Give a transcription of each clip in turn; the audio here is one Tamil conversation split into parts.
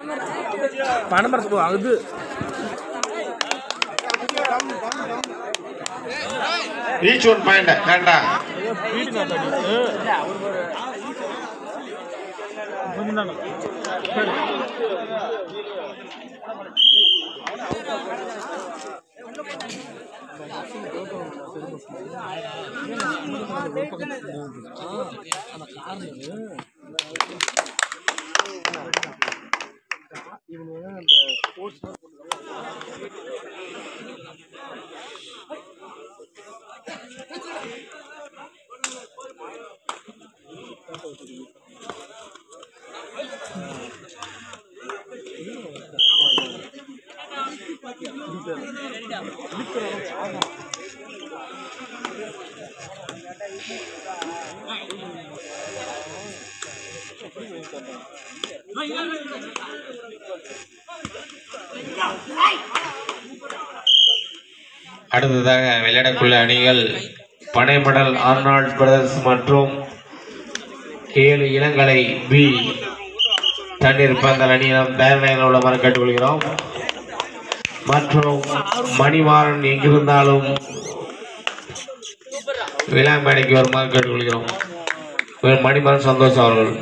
பனைமரத்து போ அது ஈச் ஒன் பாயிண்ட் கரெக்டா வீடு நாத்தாடி அடுத்ததாக விளையாடக்குள்ள அணிகள் பனைமடல் ஆர்னால்ட் பிரதர்ஸ் மற்றும் ஏழு இளங்கலை பி தண்ணீர் பந்தல் அணியிடம் தயார் நிலையில் உள்ளவாறு கேட்டுக்கொள்கிறோம் மற்றும் மணிமாறன் எங்கிருந்தாலும் விழா மேடைக்கு வருமாறு கேட்டுக்கொள்கிறோம் மணிமாறன் சந்தோஷ் அவர்கள்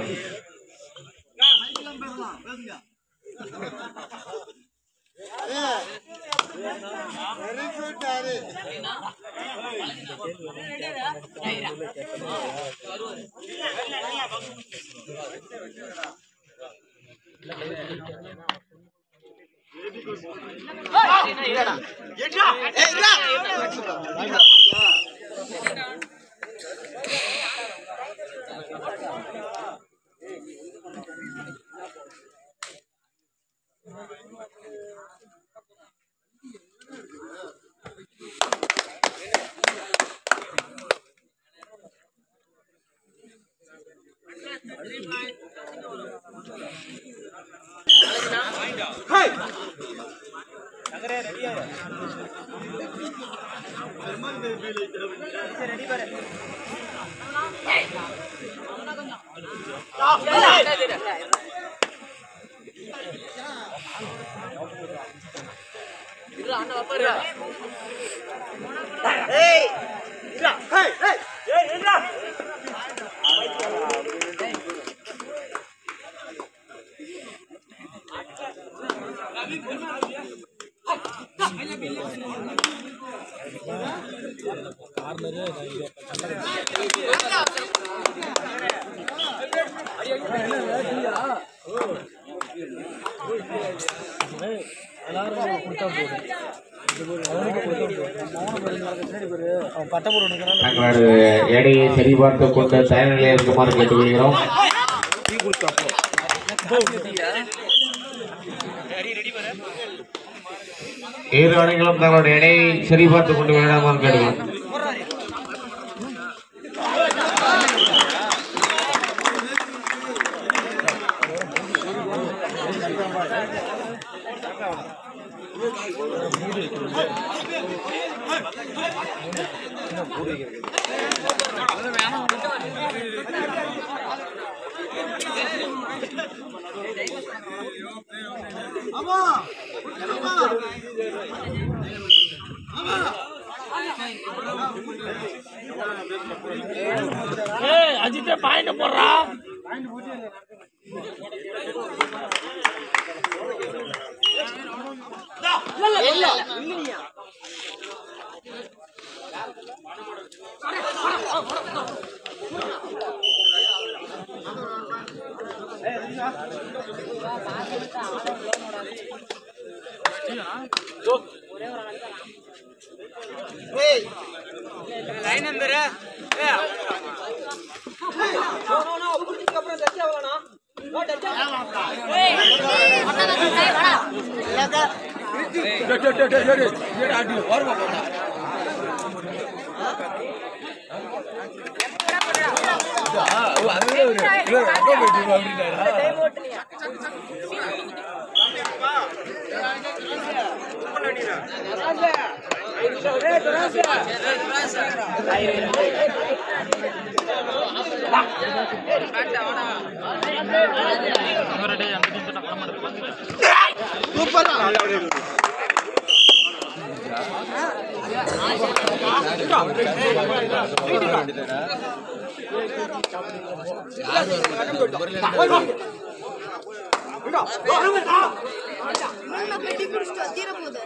பட்டை போட்டு தங்களது எடையை சரிபார்த்து கொண்டு தயார் நிலையில் இருக்குமாறு கேட்டுக்கொள்கிறோம் இரு அணிகளும் தங்களுடைய எடையை சரிபார்த்து கொண்டு விளையாடுமாறு கேட்டுக்கொள்கிறோம் ஏய் அஜித்தே பாயிண்ட் போடுறா பெட்டி குடிச்சிட்டு தீர போகுது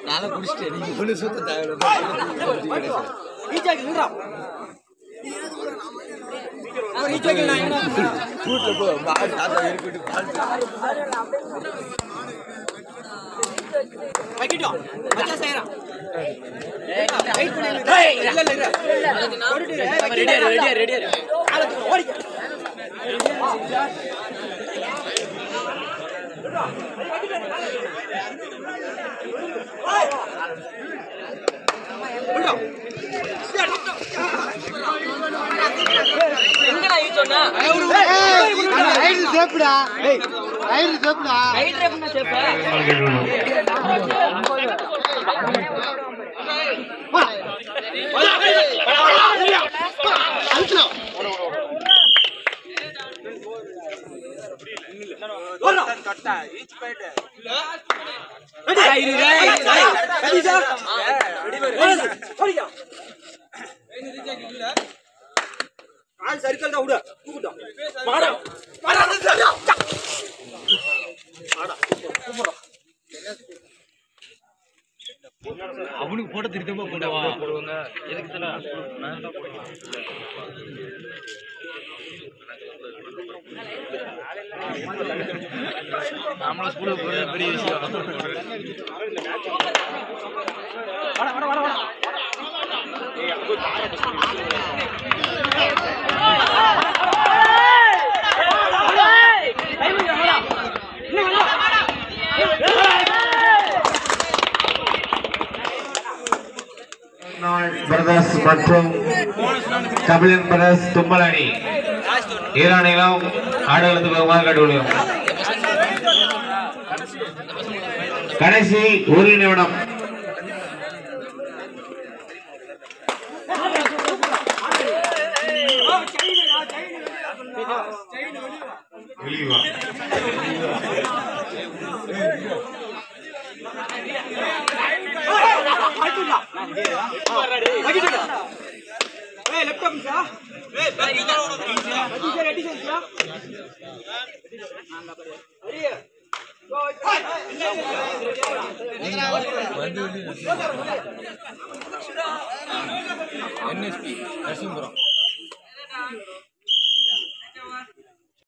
அவனுக்கு போட்ட திருத்தமா போட்டவா போடுவாங்க எதுக்கு நம்மள ஸ்கூலுக்கு போறது பெரிய விஷயம் பிரதர்ஸ் மற்றும் கபிலன் பிரதர்ஸ் தும்பல் அணி ஈரானிலும் ஆடுகளத்து பெருமாள் கட்டுக்கொள்கிறோம் கடைசி ஒரு நிமிடம் வெளியே வா. என்எஸ்பி நரசிங்கபுரம்